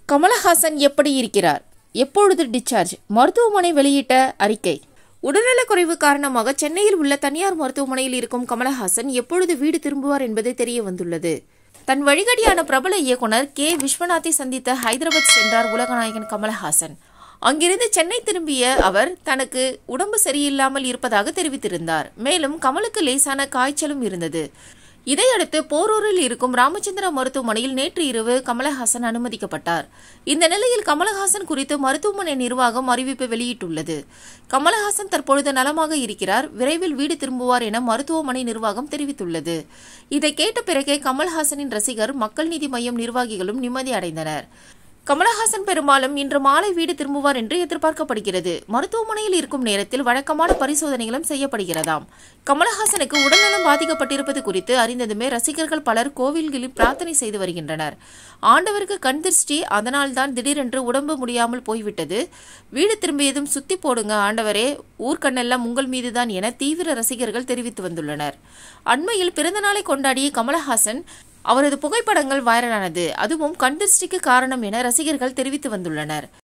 கமலஹாசன் எப்படி இருக்கிறார் எப்பொழுது டிஸ்சார்ஜ் மருத்துவமனை வெளியிட்ட அறிக்கை உடல்நலக்குறைவு காரணமாக சென்னையில் உள்ள தனியார் மருத்துவமனையில் இருக்கும் கமலஹாசன் எப்பொழுது வீடு திரும்புவார் என்பது தெரிய வந்துள்ளது தன் வழிகாட்டியான பிரபல இயக்குனர் கே விஸ்வநாத்தை சந்தித்த ஹைதராபாத் சென்றார் உலகநாயகன் கமலஹாசன் அங்கிருந்து சென்னை திரும்பிய அவர் தனக்கு உடம்பு சரியில்லாமல் இருப்பதாக தெரிவித்திருந்தார் மேலும் கமலுக்கு லேசான காய்ச்சலும் இருந்தது இதையடுத்து போரூரில் இருக்கும் ராமச்சந்திரா மருத்துவமனையில் நேற்று இரவு கமலஹாசன் அனுமதிக்கப்பட்டார் இந்த நிலையில் கமலஹாசன் குறித்து மருத்துவமனை நிர்வாகம் அறிவிப்பு வெளியிட்டுள்ளது கமலஹாசன் தற்பொழுது நலமாக இருக்கிறார் விரைவில் வீடு திரும்புவார் என மருத்துவமனை நிர்வாகம் தெரிவித்துள்ளது இதை கேட்ட பிறகே கமல்ஹாசனின் ரசிகர் மக்கள் நீதி மய்யம் நிர்வாகிகளும் நிம்மதி அடைந்தனர் கமலஹாசன் பெரும்பாலும் இன்று மாலை வீடு திரும்புவார் என்று எதிர்பார்க்கப்படுகிறது மருத்துவமனையில் இருக்கும் நேரத்தில் வழக்கமான பரிசோதனைகளும் செய்யப்படுகிறதாம் கமலஹாசனுக்கு உடல்நலம் பாதிக்கப்பட்டிருப்பது குறித்து அறிந்ததுமே ரசிகர்கள் பலர் கோவில்களில் பிரார்த்தனை செய்து வருகின்றனர் ஆண்டவருக்கு கண் திருஷ்டி அதனால்தான் திடீரென்று உடம்பு முடியாமல் போய்விட்டது வீடு திரும்பியதும் சுத்தி போடுங்க ஆண்டவரே ஊர்க்கண்ணெல்லாம் உங்கள் மீதுதான் என தீவிர ரசிகர்கள் தெரிவித்து வந்துள்ளனர் அண்மையில் பிறந்தநாளை கொண்டாடிய கமலஹாசன் அவரது புகைப்படங்கள் வைரலானது அதுவும் கண் திருஷ்டிக்கு காரணம் என ரசிகர்கள் தெரிவித்து வந்துள்ளனர்